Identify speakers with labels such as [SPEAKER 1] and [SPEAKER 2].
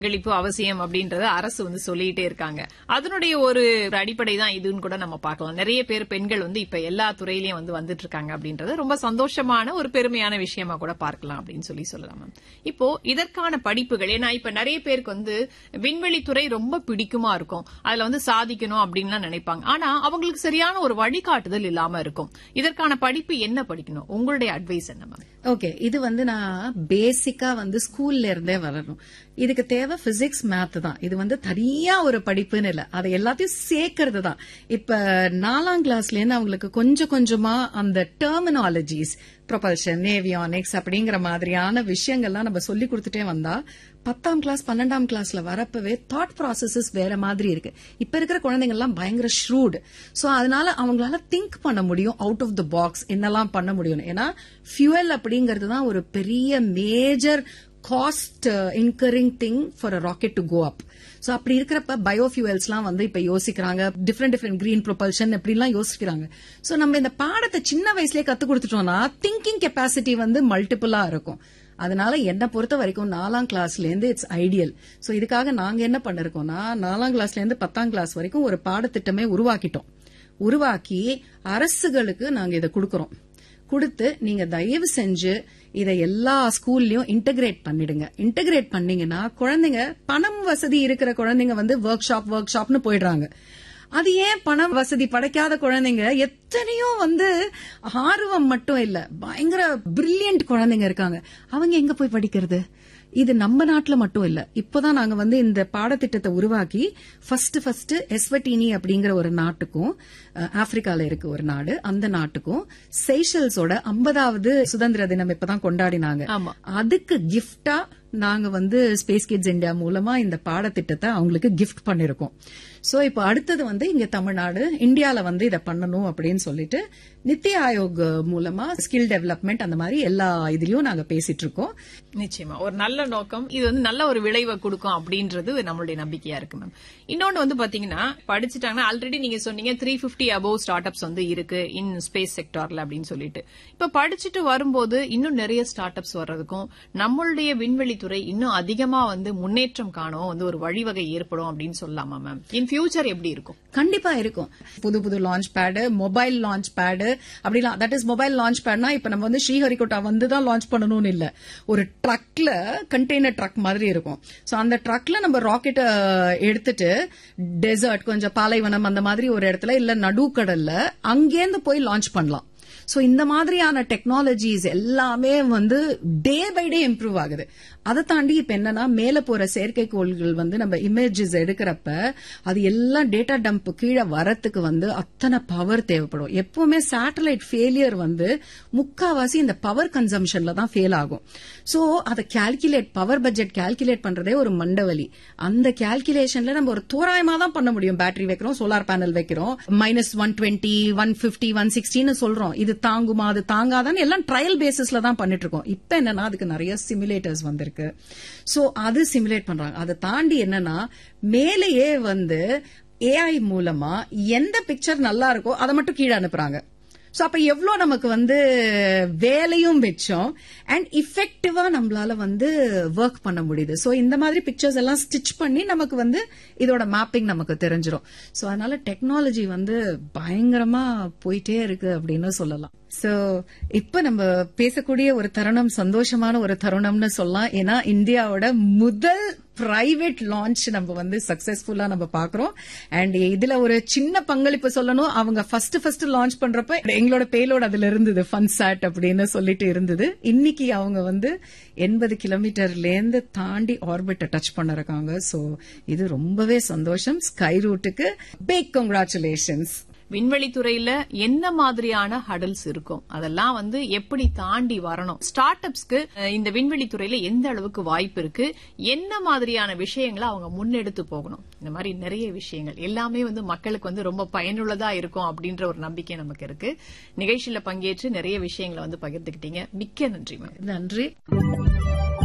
[SPEAKER 1] பங்களிப்பு அவசியம் அப்படின்றத அரசு வந்து சொல்லிட்டே இருக்காங்க அதனுடைய ஒரு அடிப்படை தான் இதுன்னு கூட நம்ம பார்க்கலாம் நிறைய பேர் பெண்கள் வந்து இப்ப எல்லா துறையிலயும் வந்து வந்துட்டு இருக்காங்க அப்படின்றது ரொம்ப சந்தோஷமான ஒரு பெருமையான விஷயமா கூட பார்க்கலாம் அப்படின்னு சொல்லி சொல்லலாம் மேம் இப்போ இதற்கான படிப்புகள் ஏன்னா இப்ப நிறைய பேருக்கு வந்து விண்வெளித்துறை ரொம்ப பிடிக்குமா இருக்கும் அதுல வந்து சாதிக்கணும் அப்படின்லாம் நினைப்பாங்க ஆனா அவங்களுக்கு சரியான ஒரு வழிகாட்டுதல் இல்லாம இருக்கும் இதற்கான படிப்பு என்ன படிக்கணும் உங்களுடைய அட்வைஸ் என்ன மேம்
[SPEAKER 2] ஓகே இது வந்து நான் பேசிக்கா வந்து ஸ்கூல்ல இருந்தே வரணும் இதுக்கு தேவை பிசிக்ஸ் மேத் தான் இது வந்து தனியா ஒரு படிப்புன்னு இல்ல அதை எல்லாத்தையும் சேர்க்கறது தான் இப்ப நாலாம் கிளாஸ்ல இருந்து அவங்களுக்கு கொஞ்சம் கொஞ்சமா அந்த டெர்மினாலஜிஸ் ப்ரொபல்ஷன் நேவியானிக்ஸ் அப்படிங்கிற மாதிரியான விஷயங்கள்லாம் நம்ம சொல்லி கொடுத்துட்டே வந்தா பத்தாம் கிளாஸ் பன்னெண்டாம் கிளாஸ்ல வரப்பவே தாட் ப்ராசஸஸ் வேற மாதிரி இருக்கு இப்ப இருக்கிற குழந்தைங்க எல்லாம் பயங்கர ஷ்ரூட் சோ அதனால அவங்களால திங்க் பண்ண முடியும் அவுட் ஆஃப் த பாக்ஸ் என்னெல்லாம் பண்ண முடியும் ஏன்னா ஃபியூவல் அப்படிங்கிறது தான் ஒரு பெரிய major cost incurring thing for a rocket to go up so அப்படி இருக்கிறப்ப பயோஃபியூவல்ஸ்லாம் வந்து இப்ப யோசிக்கிறாங்க டிஃப்ரெண்ட் டிஃப்ரெண்ட் கிரீன் ப்ரொபல்ஷன் இப்படிலாம் யோசிக்கிறாங்க சோ நம்ம இந்த பாடத்தை சின்ன வயசுலயே கத்து கொடுத்துட்டோம்னா திங்கிங் கெப்பாசிட்டி வந்து மல்டிபிளா இருக்கும் அதனால என்ன பொறுத்த வரைக்கும் நாலாம் கிளாஸ்ல இருந்து இட்ஸ் ஐடியல் சோ இதுக்காக நாங்க என்ன பண்ணிருக்கோம்னா நாலாம் கிளாஸ்ல இருந்து பத்தாம் கிளாஸ் வரைக்கும் ஒரு பாடத்திட்டமே உருவாக்கிட்டோம் உருவாக்கி அரசுகளுக்கு நாங்க இதை கொடுக்கறோம் கொடுத்து நீங்க தயவு செஞ்சு இதை எல்லா ஸ்கூல்லயும் இன்டகிரேட் பண்ணிடுங்க இன்டகிரேட் பண்ணீங்கன்னா குழந்தைங்க பணம் வசதி இருக்கிற குழந்தைங்க வந்து ஒர்க் ஷாப் ஒர்க் ஷாப்னு போயிடுறாங்க அது ஏன் பணம் வசதி படைக்காத குழந்தைங்க எத்தனையோ வந்து ஆர்வம் மட்டும் இல்ல பயங்கர பிரில்லியன்ட் குழந்தைங்க இருக்காங்க அவங்க எங்க போய் படிக்கிறது இது நம்ம நாட்டுல மட்டும் இல்ல இப்பதான் நாங்க வந்து இந்த பாடத்திட்டத்தை உருவாக்கி ஃபர்ஸ்ட் ஃபர்ஸ்ட் எஸ்வட்டினி அப்படிங்கிற ஒரு நாட்டுக்கும் அஹ், ஆப்பிரிக்கால இருக்கு ஒரு நாடு அந்த நாட்டுக்கும் செய்ஷல்ஸோட ஐம்பதாவது சுதந்திர தினம் இப்பதான் கொண்டாடினாங்க
[SPEAKER 1] ஆமா.
[SPEAKER 2] அதுக்கு கிஃப்டா நாங்க வந்து ஸ்பேஸ் கிட்ஸ் இந்தியா மூலமா இந்த பாடத்திட்டத்தை அவங்களுக்கு கிஃப்ட் பண்ணிருக்கோம் சோ இப்போ அடுத்தது வந்து இங்க தமிழ்நாடு இந்தியால வந்து இதை பண்ணணும் அப்படின்னு சொல்லிட்டு நித்தி ஆயோக் மூலமா ஸ்கில் டெவலப்மெண்ட் அந்த மாதிரி எல்லா இதுலயும் நாங்க பேசிட்டு இருக்கோம்
[SPEAKER 1] நிச்சயமா ஒரு நல்ல நோக்கம் இது வந்து நல்ல ஒரு விளைவை கொடுக்கும் அப்படின்றது நம்மளுடைய நம்பிக்கையா இருக்கு மேம் இன்னொன்னு வந்து பாத்தீங்கன்னா படிச்சுட்டாங்கன்னா ஆல்ரெடி நீங்க சொன்னீங்க three fifty above start ups வந்து இருக்கு இன் ஸ்பேஸ் செக்டார்ல அப்படின்னு சொல்லிட்டு இப்ப படிச்சுட்டு வரும்போது இன்னும் நிறைய ஸ்டார்ட் அப்ஸ் வர்றதுக்கும் நம்மளுடைய விண்வெளித்துறை இன்னும் அதிகமா வந்து முன்னேற்றம் காணும் வந்து ஒரு வழிவகை ஏற்படும் அப்படின்னு சொல்லலாமா மேம் இன் ஃபியூச்சர் எப்படி இருக்கும்
[SPEAKER 2] கண்டிப்பா இருக்கும் புது புது launch pad mobile launch pad அப்படிலாம் தட் இஸ் மொபைல் லான்ச் பேட்னா இப்ப நம்ம வந்து ஸ்ரீஹரிகோட்டா வந்து தான் லான்ச் பண்ணணும்னு இல்ல ஒரு ட்ரக்ல கண்டெய்னர் ட்ரக் மாதிரி இருக்கும் சோ அந்த ட்ரக்ல நம்ம ராக்கெட் எடுத்துட்டு டெசர்ட் கொஞ்சம் பாலைவனம் அந்த மாதிரி ஒரு இடத்துல இல்ல நடுக்கடல்ல அங்கேருந்து போய் லான்ச் பண்ணலாம் சோ இந்த மாதிரியான டெக்னாலஜிஸ் எல்லாமே வந்து டே பை டே இம்ப்ரூவ் ஆகுது அதை தாண்டி இப்ப என்னன்னா மேல போற செயற்கைக்கோள்கள் வந்து நம்ம இமேஜஸ் எடுக்கிறப்ப அது எல்லாம் டேட்டா டம்ப் கீழே வரத்துக்கு வந்து அத்தனை பவர் தேவைப்படும் எப்பவுமே சேட்டலைட் ஃபெயிலியர் வந்து முக்காவாசி இந்த பவர் கன்சம்ஷன்ல தான் ஃபெயில் ஆகும் சோ அதை கால்குலேட் பவர் பட்ஜெட் கால்குலேட் பண்றதே ஒரு மண்டவலி அந்த கால்குலேஷன்ல நம்ம ஒரு தோராயமா தான் பண்ண முடியும் பேட்டரி வைக்கிறோம் சோலார் பேனல் வைக்கிறோம் minus one twenty one fifty one சிக்ஸ்டின்னு சொல்றோம் இது தாங்குமா அது தாங்காதான்னு எல்லாம் ட்ரையல் பேசிஸ்ல தான் பண்ணிட்டு இருக்கோம் இப்ப என்னன்னா அதுக்கு நிறைய சிமுலேட்டர்ஸ் வந்திருக்கு சோ அது சிமுலேட் பண்றாங்க அதை தாண்டி என்னன்னா மேலேயே வந்து ஏஐ மூலமா எந்த பிக்சர் நல்லா இருக்கோ அதை மட்டும் கீழே அனுப்புறாங்க சோ அப்ப எவ்வளவு நமக்கு வந்து வேலையும் மிச்சம் அண்ட் இஃபெக்டிவா நம்மளால வந்து ஒர்க் பண்ண முடியுது சோ இந்த மாதிரி பிக்சர்ஸ் எல்லாம் ஸ்டிச் பண்ணி நமக்கு வந்து இதோட மேப்பிங் நமக்கு தெரிஞ்சிரும் சோ அதனால டெக்னாலஜி வந்து பயங்கரமா போயிட்டே இருக்கு அப்படின்னு சொல்லலாம் சோ இப்ப நம்ம பேசக்கூடிய ஒரு தருணம் சந்தோஷமான ஒரு தருணம்னு சொல்லலாம் ஏன்னா இந்தியாவோட முதல் பிரைவேட் லான்ச் நம்ம வந்து சக்சஸ்ஃபுல்லா நம்ம பாக்குறோம் அண்ட் இதுல ஒரு சின்ன பங்களிப்பு சொல்லணும் அவங்க ஃபர்ஸ்ட் ஃபர்ஸ்ட் லான்ச் பண்றப்ப எங்களோட பேலோட அதுல இருந்தது ஃபன் சாட் அப்படின்னு சொல்லிட்டு இருந்தது இன்னைக்கு அவங்க வந்து எண்பது கிலோமீட்டர்ல இருந்து தாண்டி ஆர்பிட்ட டச் பண்ணிருக்காங்க சோ இது ரொம்பவே சந்தோஷம் ஸ்கை ரூட்டுக்கு பிக் கங்க்ராச்சுலேஷன்ஸ்
[SPEAKER 1] விண்வெளித்துறையில என்ன மாதிரியான ஹடல்ஸ் இருக்கும் அதெல்லாம் வந்து எப்படி தாண்டி வரணும் ஸ்டார்ட் அப்ஸ்க்கு அஹ், இந்த விண்வெளித்துறையில எந்த அளவுக்கு வாய்ப்பு இருக்கு என்ன மாதிரியான விஷயங்களை அவங்க முன்னெடுத்து போகணும் இந்த மாதிரி நிறைய விஷயங்கள் எல்லாமே வந்து மக்களுக்கு வந்து ரொம்ப பயனுள்ளதா இருக்கும் அப்படின்ற ஒரு நம்பிக்கை நமக்கு இருக்கு நிகழ்ச்சியில பங்கேற்று நிறைய விஷயங்களை வந்து பகிர்ந்துக்கிட்டீங்க மிக்க நன்றி மேம்
[SPEAKER 2] நன்றி